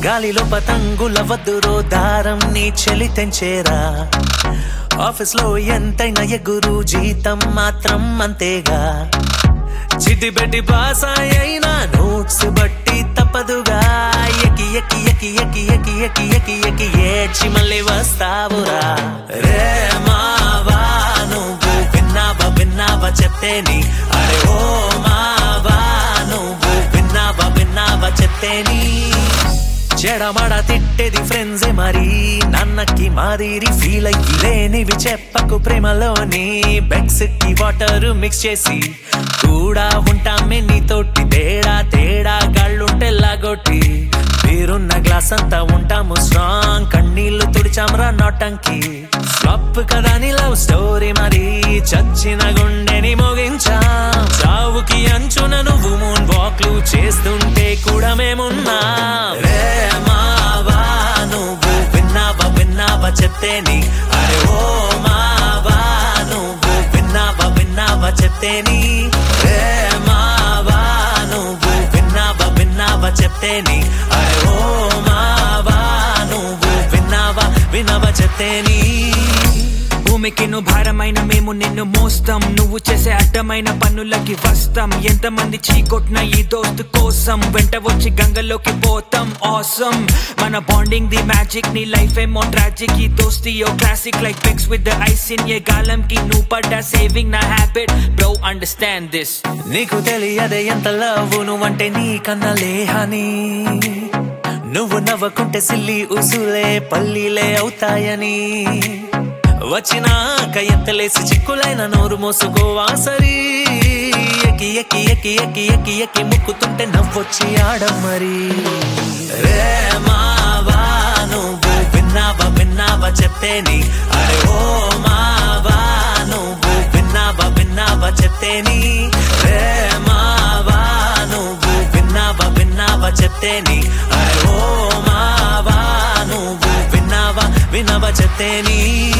గాలిలో పతంగుల వద్దురో దారం నీ చెలి తెంచేరా ఆఫీస్ లో ఎంతైనా ఎగురు జీతం మాత్రం అంతేగా చిటి పెట్టి పాస్ అయినా నోట్స్ బట్టి తప్పదుగా ఎకి ఎకి ఎకి ఎకి ఎకి ఎకి ఎకి ఎకి ఏడ్చి మళ్ళీ వస్తావురా రే మావా నువ్వు విన్నావా విన్నావా చెప్తేని అరే ఓ మావా నువ్వు విన్నావా విన్నావా చెప్తేని చెడమడ తిట్టేది ఫ్రెండ్సే మరి నాన్నకి మాదిరి ఫీల్ అయ్యి లేనివి చెప్పకు ప్రేమలోని బెక్స్ కి వాటర్ మిక్స్ చేసి కూడా ఉంటామే నీతోటి తేడా తేడా గాళ్ళుంటే లాగొట్టి పేరున్న గ్లాస్ అంతా ఉంటాము స్ట్రాంగ్ కన్నీళ్లు తుడిచామరా నోటంకి ఫ్లప్ కదా నీ లవ్ స్టోరీ మరి చచ్చిన గుండెని మోగించా చావుకి అంచున నువ్వు మూన్ వాక్లు చేస్తుంటే కూడా మేమున్నా రే మావా నువ్వు విన్నావా విన్నావా చెప్తేని అరే ఓ మావా నువ్వు విన్నావా విన్నావా చెప్తేని రే మావా నువ్వు విన్నావా విన్నావా చెప్తేని అరే ఓ మావా నువ్వు విన్నావా విన్నావా చెప్తేని భూమికి నువ్వు భారమైన మేము నిన్ను మోస్తాం నువ్వు చేసే అడ్డమైన పనులకి వస్తాం ఎంతమంది చీకొట్టిన ఈ దోస్తు కోసం వెంట వచ్చి గంగలోకి పోతాం ఆసమ్ మన బాండింగ్ ది మ్యాజిక్ నీ లైఫ్ ఏమో ట్రాజిక్ ఈ దోస్తి yo classic like pics with the eyes in a గాలం కి నువ్వు పడ్డా సేవింగ్ నా హ్యాబిట్ బ్రో అండర్స్టాండ్ దిస్ నీకు తెలియదే ఎంత లవ్ నువ్వంటే నీ కన్నా లేహని నువ్వు నవ్వకుంటే సిల్లి ఉసులే పల్లీలే అవుతాయని వచ్చినాక ఎంతలేసి చిక్కులైన నోరు మోసుకోవా సరి ఎక్కి ఎక్కి ఎక్కి ఎక్కి ఎక్కి ఎక్కి ముక్కుతుంటే నవ్వొచ్చి ఆడమరి రే మావా నువ్వు విన్నావా విన్నావా చెప్తేని అరే ఓ మావా నువ్వు విన్నావా విన్నావా చెప్తేని రే మావా నువ్వు విన్నావా విన్నావా చెప్తేని అరే ఓ మావా నువ్వు విన్నావా విన్నావా చెప్తేని